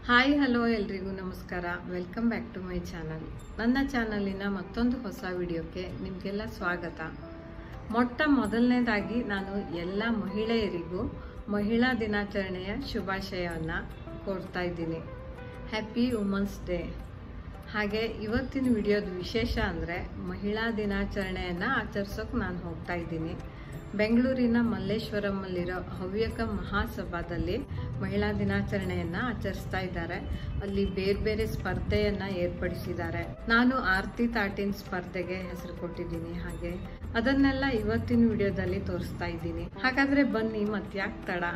hi hello ಎಲ್ರಿಗೂ ನಮಸ್ಕಾರ welcome back to my channel ನನ್ನ ಚಾನಲಿನ ಮತ್ತೊಂದು ಹೊಸ ವಿಡಿಯೋಕ್ಕೆ ನಿಮಗೆಲ್ಲ ಸ್ವಾಗತ ಮೊಟ್ಟ ಮೊದಲನೇದಾಗಿ ನಾನು ಎಲ್ಲ ಮಹಿಳೆಯರಿಗೂ ಮಹಿಳಾ ದಿನಾಚರಣೆಯ ಶುಭಾಶಯವನ್ನು ಕೋರ್ತಾ ಇದ್ದೀನಿ ಹ್ಯಾಪಿ ವುಮನ್ಸ್ ಡೇ ಹಾಗೆ ಇವತ್ತಿನ ವಿಡಿಯೋದ ವಿಶೇಷ ಅಂದರೆ ಮಹಿಳಾ ದಿನಾಚರಣೆಯನ್ನು ಆಚರಿಸೋಕೆ ನಾನು ಹೋಗ್ತಾ ಇದ್ದೀನಿ ಬೆಂಗಳೂರಿನ ಮಲ್ಲೇಶ್ವರಮಲ್ಲಿರೋ ಹವ್ಯಕ ಮಹಾಸಭಾದಲ್ಲಿ ಮಹಿಳಾ ದಿನಾಚರಣೆಯನ್ನು ಆಚರಿಸ್ತಾ ಇದ್ದಾರೆ ಅಲ್ಲಿ ಬೇರೆ ಬೇರೆ ಸ್ಪರ್ಧೆಯನ್ನು ಏರ್ಪಡಿಸಿದ್ದಾರೆ ನಾನು ಆರ್ತಿ ತಾಟಿನ ಸ್ಪರ್ಧೆಗೆ ಹೆಸರು ಕೊಟ್ಟಿದ್ದೀನಿ ಹಾಗೆ ಅದನ್ನೆಲ್ಲ ಇವತ್ತಿನ ವಿಡಿಯೋದಲ್ಲಿ ತೋರಿಸ್ತಾ ಇದ್ದೀನಿ ಹಾಗಾದರೆ ಬನ್ನಿ ಮತ್ಯಾಕ್ ತಡ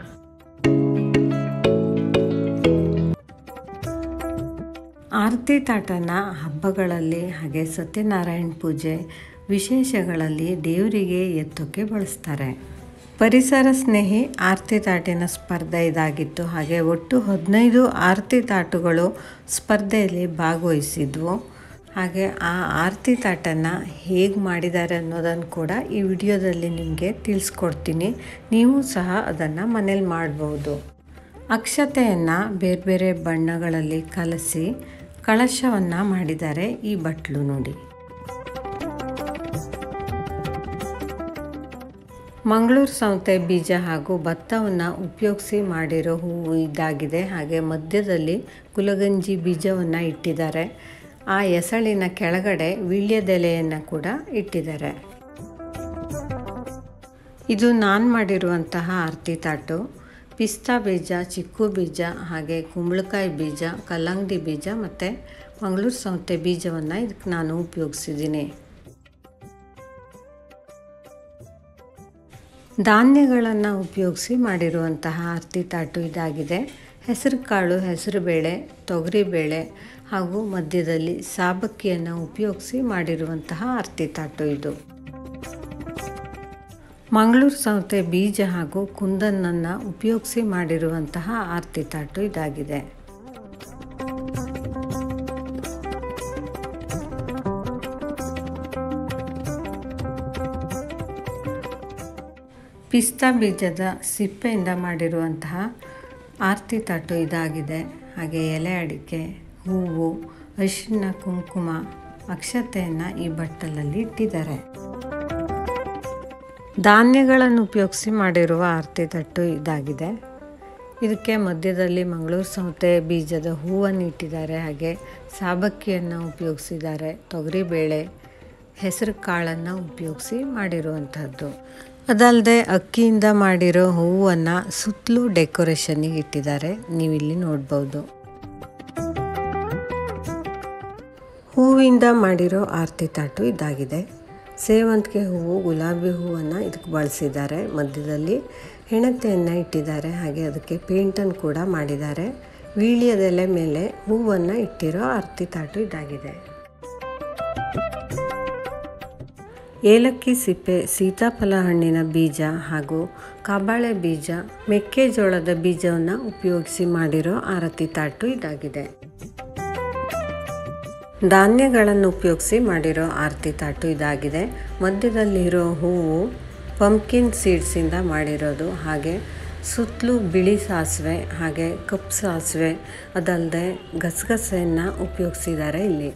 ಆರತಿ ತಾಟನ ಹಬ್ಬಗಳಲ್ಲಿ ಹಾಗೆ ಸತ್ಯನಾರಾಯಣ ಪೂಜೆ ವಿಶೇಷಗಳಲ್ಲಿ ದೇವರಿಗೆ ಎತ್ತೋಕೆ ಬಳಸ್ತಾರೆ ಪರಿಸರ ಸ್ನೇಹಿ ಆರತಿ ತಾಟಿನ ಸ್ಪರ್ಧೆ ಇದಾಗಿತ್ತು ಹಾಗೆ ಒಟ್ಟು ಹದಿನೈದು ಆರತಿ ತಾಟುಗಳು ಸ್ಪರ್ಧೆಯಲ್ಲಿ ಭಾಗವಹಿಸಿದ್ವು ಹಾಗೆ ಆ ಆರತಿ ತಾಟನ್ನು ಹೇಗೆ ಮಾಡಿದ್ದಾರೆ ಅನ್ನೋದನ್ನು ಕೂಡ ಈ ವಿಡಿಯೋದಲ್ಲಿ ನಿಮಗೆ ತಿಳಿಸ್ಕೊಡ್ತೀನಿ ನೀವು ಸಹ ಅದನ್ನು ಮನೇಲಿ ಮಾಡ್ಬೋದು ಅಕ್ಷತೆಯನ್ನು ಬೇರೆ ಬೇರೆ ಬಣ್ಣಗಳಲ್ಲಿ ಕಲಸಿ ಕಳಶವನ್ನು ಮಾಡಿದ್ದಾರೆ ಈ ಬಟ್ಲು ನೋಡಿ ಮಂಗಳೂರು ಸೌತೆ ಬೀಜ ಹಾಗೂ ಭತ್ತವನ್ನು ಉಪಯೋಗಿಸಿ ಮಾಡಿರೋ ಹೂವು ಇದಾಗಿದೆ ಹಾಗೆ ಮಧ್ಯದಲ್ಲಿ ಕುಲಗಂಜಿ ಬೀಜವನ್ನು ಇಟ್ಟಿದ್ದಾರೆ ಆ ಎಸಳಿನ ಕೆಳಗಡೆ ವೀಳ್ಯದೆಲೆಯನ್ನು ಕೂಡ ಇಟ್ಟಿದ್ದಾರೆ ಇದು ನಾನು ಮಾಡಿರುವಂತಹ ಆರತಿ ತಾಟು ಪಿಸ್ತಾ ಬೀಜ ಚಿಕ್ಕು ಬೀಜ ಹಾಗೆ ಕುಂಬಳಕಾಯಿ ಬೀಜ ಕಲ್ಲಂಗಡಿ ಬೀಜ ಮತ್ತು ಮಂಗಳೂರು ಸೌತೆ ಬೀಜವನ್ನು ಇದಕ್ಕೆ ನಾನು ಉಪಯೋಗಿಸಿದ್ದೀನಿ ಧಾನ್ಯಗಳನ್ನು ಉಪಯೋಗಿಸಿ ಮಾಡಿರುವಂತಹ ಆರತಿ ತಾಟು ಇದಾಗಿದೆ ಹೆಸರು ಕಾಳು ಹೆಸರುಬೇಳೆ ತೊಗರಿಬೇಳೆ ಹಾಗೂ ಮಧ್ಯದಲ್ಲಿ ಸಾಬಕ್ಕಿಯನ್ನು ಉಪಯೋಗಿಸಿ ಮಾಡಿರುವಂತಹ ಆರತಿ ತಾಟು ಇದು ಮಂಗಳೂರು ಸೌತೆ ಬೀಜ ಹಾಗೂ ಕುಂದನನ್ನು ಉಪಯೋಗಿಸಿ ಮಾಡಿರುವಂತಹ ಆರತಿ ತಾಟು ಇದಾಗಿದೆ ಪಿಸ್ತಾ ಬೀಜದ ಸಿಪ್ಪೆಯಿಂದ ಮಾಡಿರುವಂತಹ ಆರತಿ ತಾಟು ಇದಾಗಿದೆ ಹಾಗೆ ಎಲೆ ಅಡಿಕೆ ಹೂವು ಅರಿಶಿನ ಕುಂಕುಮ ಅಕ್ಷತೆಯನ್ನು ಈ ಬಟ್ಟಲಲ್ಲಿ ಇಟ್ಟಿದ್ದಾರೆ ಧಾನ್ಯಗಳನ್ನು ಉಪಯೋಗಿಸಿ ಮಾಡಿರುವ ಆರತಿ ತಟ್ಟು ಇದಾಗಿದೆ ಇದಕ್ಕೆ ಮಧ್ಯದಲ್ಲಿ ಮಂಗಳೂರು ಸೌತೆ ಬೀಜದ ಹೂವನ್ನು ಇಟ್ಟಿದ್ದಾರೆ ಹಾಗೆ ಸಾಬಕ್ಕಿಯನ್ನು ಉಪಯೋಗಿಸಿದ್ದಾರೆ ತೊಗರಿಬೇಳೆ ಹೆಸರು ಕಾಳನ್ನು ಉಪಯೋಗಿಸಿ ಮಾಡಿರುವಂಥದ್ದು ಅದಲ್ಲದೆ ಅಕ್ಕಿಯಿಂದ ಮಾಡಿರೋ ಹೂವನ್ನು ಸುತ್ತಲೂ ಡೆಕೋರೇಷನ್ನಿಗೆ ಇಟ್ಟಿದ್ದಾರೆ ನೀವಿಲ್ಲಿ ನೋಡ್ಬೋದು ಹೂವಿಂದ ಮಾಡಿರೋ ಆರತಿ ತಾಟು ಇದಾಗಿದೆ ಸೇವಂತಿಗೆ ಹೂವು ಗುಲಾಬಿ ಹೂವನ್ನು ಇದಕ್ಕೆ ಬಳಸಿದ್ದಾರೆ ಮಧ್ಯದಲ್ಲಿ ಹೆಣತೆಯನ್ನು ಇಟ್ಟಿದ್ದಾರೆ ಹಾಗೆ ಅದಕ್ಕೆ ಪೇಂಟನ್ನು ಕೂಡ ಮಾಡಿದ್ದಾರೆ ವೀಳ್ಯದೆಲೆ ಮೇಲೆ ಹೂವನ್ನು ಇಟ್ಟಿರೋ ಆರತಿ ತಾಟು ಇದಾಗಿದೆ ಏಲಕ್ಕಿ ಸಿಪ್ಪೆ ಸೀತಾಫಲ ಹಣ್ಣಿನ ಬೀಜ ಹಾಗೂ ಕಾಬಾಳೆ ಬೀಜ ಮೆಕ್ಕೆಜೋಳದ ಬೀಜವನ್ನು ಉಪಯೋಗಿಸಿ ಮಾಡಿರೋ ಆರತಿ ತಾಟು ಇದಾಗಿದೆ ಧಾನ್ಯಗಳನ್ನು ಉಪಯೋಗಿಸಿ ಮಾಡಿರೋ ಆರತಿ ತಾಟು ಇದಾಗಿದೆ ಮಧ್ಯದಲ್ಲಿರೋ ಹೂವು ಪಂಪ್ಕಿನ್ ಸೀಡ್ಸಿಂದ ಮಾಡಿರೋದು ಹಾಗೆ ಸುತ್ತಲೂ ಬಿಳಿ ಸಾಸಿವೆ ಹಾಗೆ ಕಪ್ಪು ಸಾಸಿವೆ ಅದಲ್ಲದೆ ಗಸಗಸೆಯನ್ನು ಉಪಯೋಗಿಸಿದ್ದಾರೆ ಇಲ್ಲಿ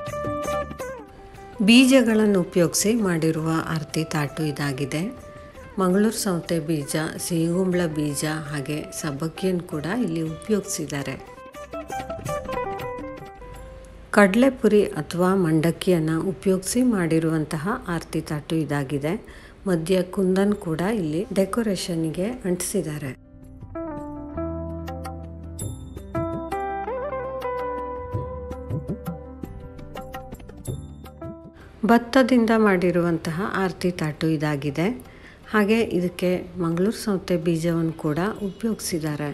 ಬೀಜಗಳನ್ನು ಉಪಯೋಗಿಸಿ ಮಾಡಿರುವ ಆರತಿ ತಾಟು ಇದಾಗಿದೆ ಮಂಗಳೂರು ಸೌತೆ ಬೀಜ ಸಿಹಿಗುಂಬಳ ಬೀಜ ಹಾಗೆ ಸಬ್ಬಕ್ಕಿಯನ್ನು ಕೂಡ ಇಲ್ಲಿ ಉಪಯೋಗಿಸಿದ್ದಾರೆ ಕಡಲೆಪುರಿ ಅಥವಾ ಮಂಡಕ್ಕಿಯನ್ನು ಉಪಯೋಗಿಸಿ ಮಾಡಿರುವಂತಹ ಆರತಿ ತಾಟು ಇದಾಗಿದೆ ಮಧ್ಯ ಕುಂದನ್ ಕೂಡ ಇಲ್ಲಿ ಡೆಕೋರೇಷನ್ಗೆ ಅಂಟಿಸಿದ್ದಾರೆ ಭತ್ತದಿಂದ ಮಾಡಿರುವಂತಹ ಆರತಿ ತಾಟು ಇದಾಗಿದೆ ಹಾಗೆ ಇದಕ್ಕೆ ಮಂಗಳೂರು ಸೌತೆ ಬೀಜವನ್ನು ಕೂಡ ಉಪಯೋಗಿಸಿದ್ದಾರೆ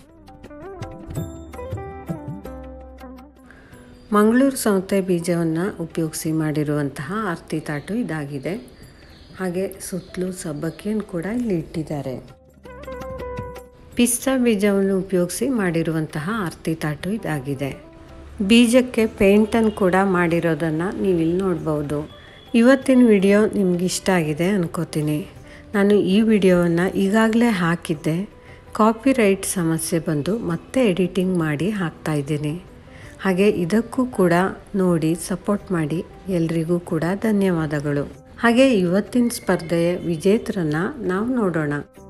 ಮಂಗಳೂರು ಸೌತೆ ಬೀಜವನ್ನು ಉಪಯೋಗಿಸಿ ಮಾಡಿರುವಂತಹ ಆರತಿ ತಾಟು ಇದಾಗಿದೆ ಹಾಗೆ ಸುತ್ತಲೂ ಸಬ್ಬಕ್ಕಿಯನ್ನು ಕೂಡ ಇಲ್ಲಿ ಇಟ್ಟಿದ್ದಾರೆ ಪಿಸ್ತಾ ಬೀಜವನ್ನು ಉಪಯೋಗಿಸಿ ಮಾಡಿರುವಂತಹ ಆರತಿ ತಾಟು ಇದಾಗಿದೆ ಬೀಜಕ್ಕೆ ಪೇಂಟನ್ನು ಕೂಡ ಮಾಡಿರೋದನ್ನು ನೀವಿಲ್ಲಿ ನೋಡ್ಬೋದು ಇವತ್ತಿನ ವಿಡಿಯೋ ನಿಮ್ಗೆ ಇಷ್ಟ ಆಗಿದೆ ಅನ್ಕೋತೀನಿ ನಾನು ಈ ವಿಡಿಯೋವನ್ನು ಈಗಾಗಲೇ ಹಾಕಿದ್ದೆ ಕಾಪಿರೈಟ್ ಸಮಸ್ಯೆ ಬಂದು ಮತ್ತೆ ಎಡಿಟಿಂಗ್ ಮಾಡಿ ಹಾಕ್ತಾ ಇದ್ದೀನಿ ಹಾಗೆ ಇದಕ್ಕೂ ಕೂಡ ನೋಡಿ ಸಪೋರ್ಟ್ ಮಾಡಿ ಎಲ್ರಿಗೂ ಕೂಡ ಧನ್ಯವಾದಗಳು ಹಾಗೆ ಇವತ್ತಿನ ಸ್ಪರ್ಧೆಯ ವಿಜೇತರನ್ನ ನಾವು ನೋಡೋಣ